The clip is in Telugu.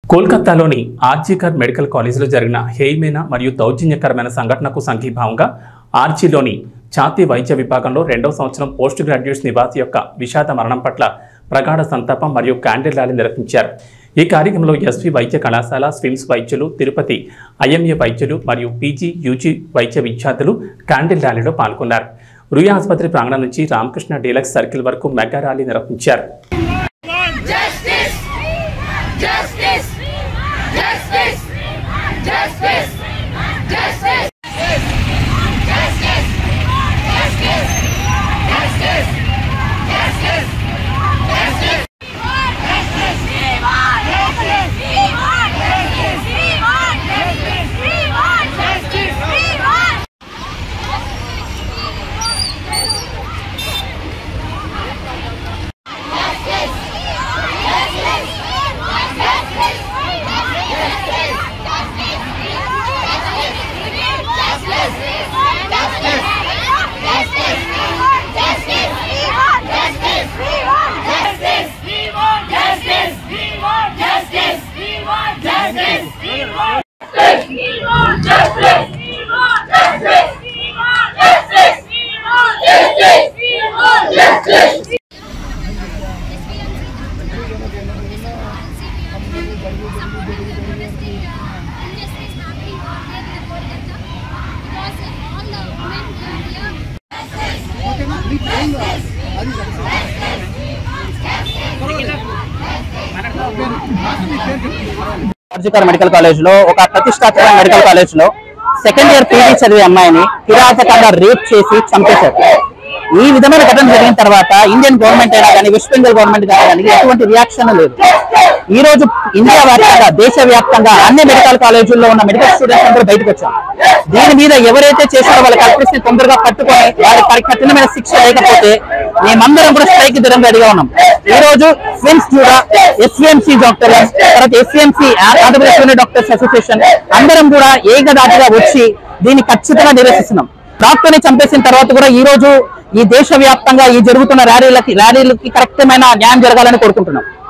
కోల్కతాలోని ఆర్జీకర్ మెడికల్ కాలేజీలో జరిగిన హేయమైన మరియు దౌర్జన్యకరమైన సంఘటనకు సంఘీభావంగా ఆర్జీలోని ఛాతీ వైద్య విభాగంలో రెండవ సంవత్సరం పోస్ట్ గ్రాడ్యుయేట్స్ నివాసి యొక్క విషాద మరణం పట్ల ప్రగాఢ సంతాపం మరియు క్యాండిల్ ర్యాలీ నిర్వహించారు ఈ కార్యక్రమంలో ఎస్వి వైద్య కళాశాల స్విమ్స్ వైద్యులు తిరుపతి ఐఎంఏ వైద్యులు మరియు పీజీ యూజీ వైద్య విద్యార్థులు క్యాండిల్ ర్యాలీలో పాల్గొన్నారు రుయా ఆసుపత్రి ప్రాంగణం నుంచి రామకృష్ణ డీలక్స్ సర్కిల్ వరకు మెగా ర్యాలీ నిర్వహించారు Justice! Justice! Justice! Justice! Justice! Justice! Justice! Justice! Justice! Justice! Justice! We want justice! We want justice! We want justice! We want justice! We want justice! Justice! RG Kar medical college లో ఒక ప్రతిష్టాత్మక మెడికల్ కాలేజ్ లో సెకండ్ ఇయర్ పీజీ చదివే అమ్మాయిని కిరాతకంగా రేప్ చేసి చంపేశారు ఈ విధమైన ఘటన జరిగిన తర్వాత ఇండియన్ గవర్నమెంట్ అయినా కానీ వెస్ట్ బెంగాల్ గవర్నమెంట్ అయినా కానీ ఎటువంటి రియాక్షన్ లేదు ఈ రోజు ఇండియా వ్యాప్తంగా దేశ వ్యాప్తంగా అన్ని మెడికల్ కాలేజీల్లో ఉన్న మెడికల్ స్టూడెంట్స్ అందరూ బయటకు వచ్చారు దీని మీద ఎవరైతే చేశారో వాళ్ళ కల్పిస్తే తొందరగా పట్టుకొని వారి కఠినమైన శిక్ష లేకపోతే మేమందరం కూడా స్ట్రైక్ దిడం రెడీగా ఉన్నాం ఈ రోజు స్విమ్స్ కూడా ఎస్విఎంసి డాక్టర్స్ తర్వాత ఎస్విఎంసి ఆంధ్రప్రదేశ్ డాక్టర్స్ అసోసియేషన్ అందరం కూడా ఏకదాటిగా వచ్చి దీన్ని ఖచ్చితంగా నిరసిస్తున్నాం డాక్టర్ ని చంపేసిన తర్వాత కూడా ఈ రోజు ఈ దేశ వ్యాప్తంగా ఈ జరుగుతున్న ర్యాలీలకి ర్యాలీలకి కరెక్టమైన న్యాయం జరగాలని కోరుకుంటున్నాం